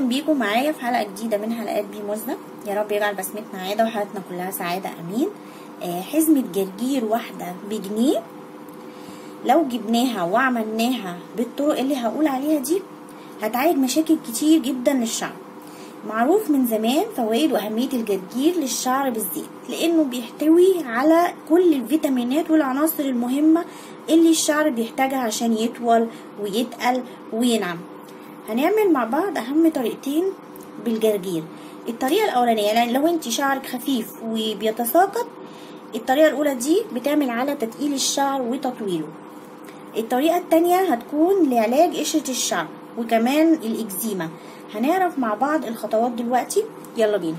بيكم معايا في حلقه جديده من حلقات بي مزه يا رب يجعل بسمتنا عاده وحياتنا كلها سعاده امين آه حزمه جرجير واحده بجنيه لو جبناها وعملناها بالطرق اللي هقول عليها دي هتعالج مشاكل كتير جدا للشعر معروف من زمان فوائد واهميه الجرجير للشعر بالذات لانه بيحتوي على كل الفيتامينات والعناصر المهمه اللي الشعر بيحتاجها عشان يطول ويتقل وينعم هنعمل مع بعض اهم طريقتين بالجرجير الطريقه الاولانيه يعني لو انت شعرك خفيف وبيتساقط الطريقه الاولى دي بتعمل على تتقيل الشعر وتطويله الطريقه التانية هتكون لعلاج قشره الشعر وكمان الاكزيما هنعرف مع بعض الخطوات دلوقتي يلا بينا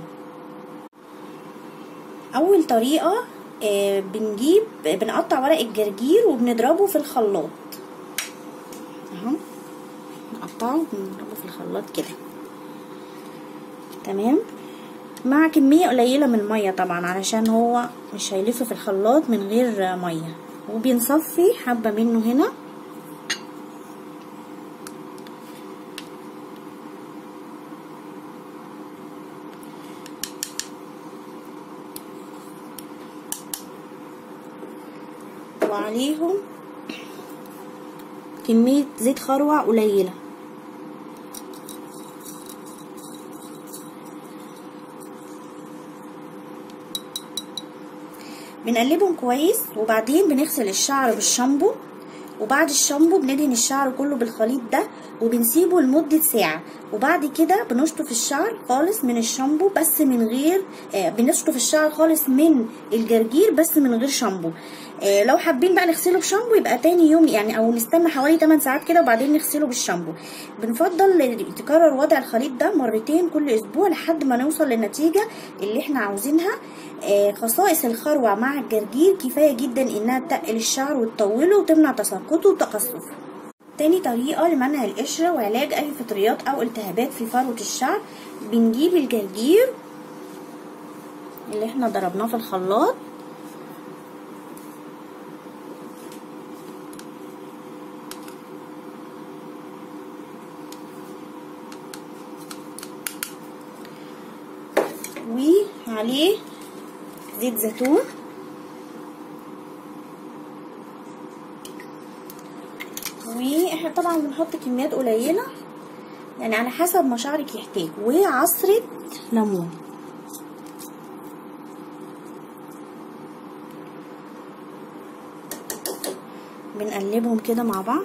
اول طريقه آه بنجيب بنقطع ورق الجرجير وبنضربه في الخلاط اهو نقطعه ونضربه في الخلاط كده تمام مع كميه قليله من الميه طبعا علشان هو مش هيلف في الخلاط من غير ميه وبنصفي حبه منه هنا وعليهم كمية زيت خروع قليلة بنقلبهم كويس وبعدين بنغسل الشعر بالشامبو وبعد الشامبو بندهن الشعر كله بالخليط ده وبنسيبه لمدة ساعة وبعد كده بنشطف الشعر خالص من الشامبو بس من غير آه بنشطف الشعر خالص من الجرجير بس من غير شامبو آه لو حابين بقى نغسله بشامبو يبقى تاني يوم يعني او نستنى حوالي 8 ساعات كده وبعدين نغسله بالشامبو بنفضل تكرر وضع الخليط ده مرتين كل اسبوع لحد ما نوصل للنتيجة اللي احنا عاوزينها آه خصائص الخروع مع الجرجير كفاية جدا انها تقل الشعر وتطوله وتمنع تساقطه وتقصفه تاني طريقة لمنع القشرة وعلاج أي فطريات أو التهابات في فروة الشعر بنجيب الجرجير اللي احنا ضربناه في الخلاط وعليه زيت زيتون واحنا طبعا بنحط كميات قليله يعني على حسب ما شعرك يحتاج وعصره ليمون بنقلبهم كده مع بعض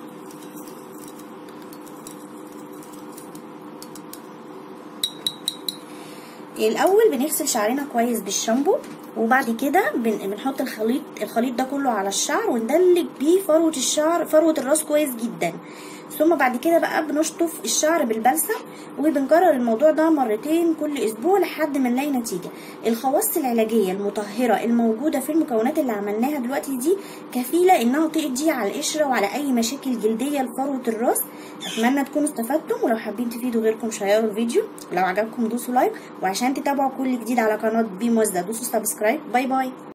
الاول بنغسل شعرنا كويس بالشامبو وبعد كده بنحط الخليط الخليط ده كله على الشعر وندلك بيه فروه الشعر فروه الراس كويس جدا ثم بعد كده بقى بنشطف الشعر بالبلسم وبنكرر الموضوع ده مرتين كل اسبوع لحد ما نلاقي نتيجه الخواص العلاجيه المطهره الموجوده في المكونات اللي عملناها دلوقتي دي كفيله انها تقضي على القشره وعلى اي مشاكل جلديه لفروه الراس اتمنى تكونوا استفدتم ولو حابين تفيدوا غيركم شيروا الفيديو لو عجبكم دوسوا لايك وعشان تتابعوا كل جديد على قناه بي موزه دوسوا سبسكرايب باي باي